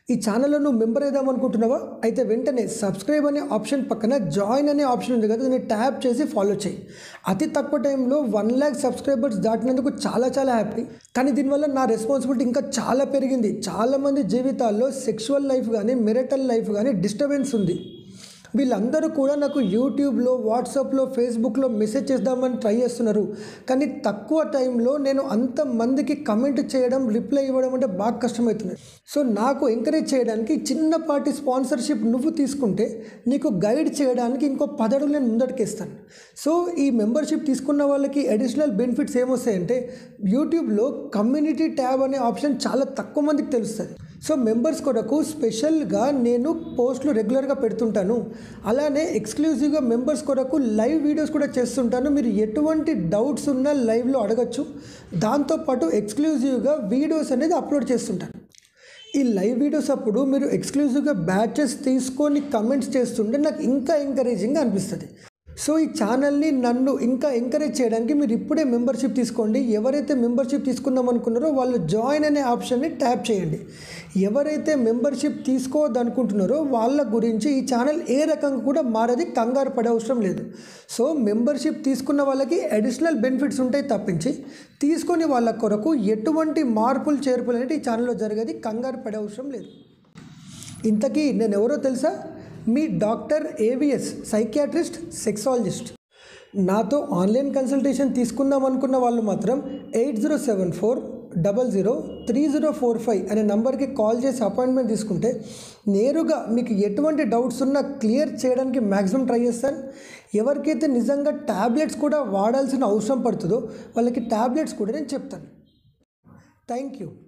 ఈ ఛానల్లో నువ్వు మెంబర్ అయిదాం అనుకుంటున్నావా అయితే వెంటనే సబ్స్క్రైబ్ అనే ఆప్షన్ పక్కన జాయిన్ అనే ఆప్షన్ ఉంది కదా దాన్ని ట్యాప్ చేసి ఫాలో చేయి అతి తక్కువ టైంలో వన్ ల్యాక్ సబ్స్క్రైబర్స్ దాటినందుకు చాలా చాలా హ్యాపీ కానీ దీనివల్ల నా రెస్పాన్సిబిలిటీ ఇంకా చాలా పెరిగింది చాలామంది జీవితాల్లో సెక్షువల్ లైఫ్ కానీ మెరిటల్ లైఫ్ కానీ డిస్టర్బెన్స్ ఉంది వీళ్ళందరూ కూడా నాకు యూట్యూబ్లో వాట్సాప్లో ఫేస్బుక్లో మెసేజ్ చేద్దామని ట్రై చేస్తున్నారు కానీ తక్కువ టైంలో నేను అంతమందికి కమెంట్ చేయడం రిప్లై ఇవ్వడం అంటే బాగా కష్టమవుతుంది సో నాకు ఎంకరేజ్ చేయడానికి చిన్నపాటి స్పాన్సర్షిప్ నువ్వు తీసుకుంటే నీకు గైడ్ చేయడానికి ఇంకో పదడులు నేను ముందటికేస్తాను సో ఈ మెంబర్షిప్ తీసుకున్న వాళ్ళకి అడిషనల్ బెనిఫిట్స్ ఏమొస్తాయంటే యూట్యూబ్లో కమ్యూనిటీ ట్యాబ్ అనే ఆప్షన్ చాలా తక్కువ మందికి తెలుస్తుంది సో మెంబర్స్ కొరకు స్పెషల్గా నేను పోస్టులు రెగ్యులర్గా పెడుతుంటాను అలానే ఎక్స్క్లూజివ్గా మెంబర్స్ కొరకు లైవ్ వీడియోస్ కూడా చేస్తుంటాను మీరు ఎటువంటి డౌట్స్ ఉన్నా లైవ్లో అడగచ్చు దాంతోపాటు ఎక్స్క్లూజివ్గా వీడియోస్ అనేది అప్లోడ్ చేస్తుంటాను ఈ లైవ్ వీడియోస్ అప్పుడు మీరు ఎక్స్క్లూజివ్గా బ్యాచెస్ తీసుకొని కమెంట్స్ చేస్తుంటే నాకు ఇంకా ఎంకరేజింగ్గా అనిపిస్తుంది సో ఈ ఛానల్ని నన్ను ఇంకా ఎంకరేజ్ చేయడానికి మీరు ఇప్పుడే మెంబర్షిప్ తీసుకోండి ఎవరైతే మెంబర్షిప్ తీసుకుందాం అనుకున్నారో వాళ్ళు జాయిన్ అనే ఆప్షన్ని ట్యాప్ చేయండి ఎవరైతే మెంబర్షిప్ తీసుకోవద్దనుకుంటున్నారో వాళ్ళ గురించి ఈ ఛానల్ ఏ రకంగా కూడా మారది కంగారు పడే అవసరం లేదు సో మెంబర్షిప్ తీసుకున్న వాళ్ళకి అడిషనల్ బెనిఫిట్స్ ఉంటాయి తప్పించి తీసుకొని వాళ్ళ కొరకు ఎటువంటి మార్పులు చేర్పులు అనేది ఈ ఛానల్లో జరిగేది కంగారు పడే అవసరం లేదు ఇంతకీ నేను ఎవరో తెలుసా మీ డాక్టర్ ఏవిఎస్ సైకియాట్రిస్ట్ సెక్సాలజిస్ట్ నాతో ఆన్లైన్ కన్సల్టేషన్ తీసుకుందాం అనుకున్న వాళ్ళు మాత్రం eight zero seven four double zero three zero four five అనే నంబర్కి కాల్ చేసి అపాయింట్మెంట్ తీసుకుంటే నేరుగా మీకు ఎటువంటి డౌట్స్ ఉన్నా క్లియర్ చేయడానికి మ్యాక్సిమం ట్రై చేస్తాను ఎవరికైతే నిజంగా ట్యాబ్లెట్స్ కూడా వాడాల్సిన అవసరం పడుతుందో వాళ్ళకి ట్యాబ్లెట్స్ కూడా నేను చెప్తాను థ్యాంక్ యూ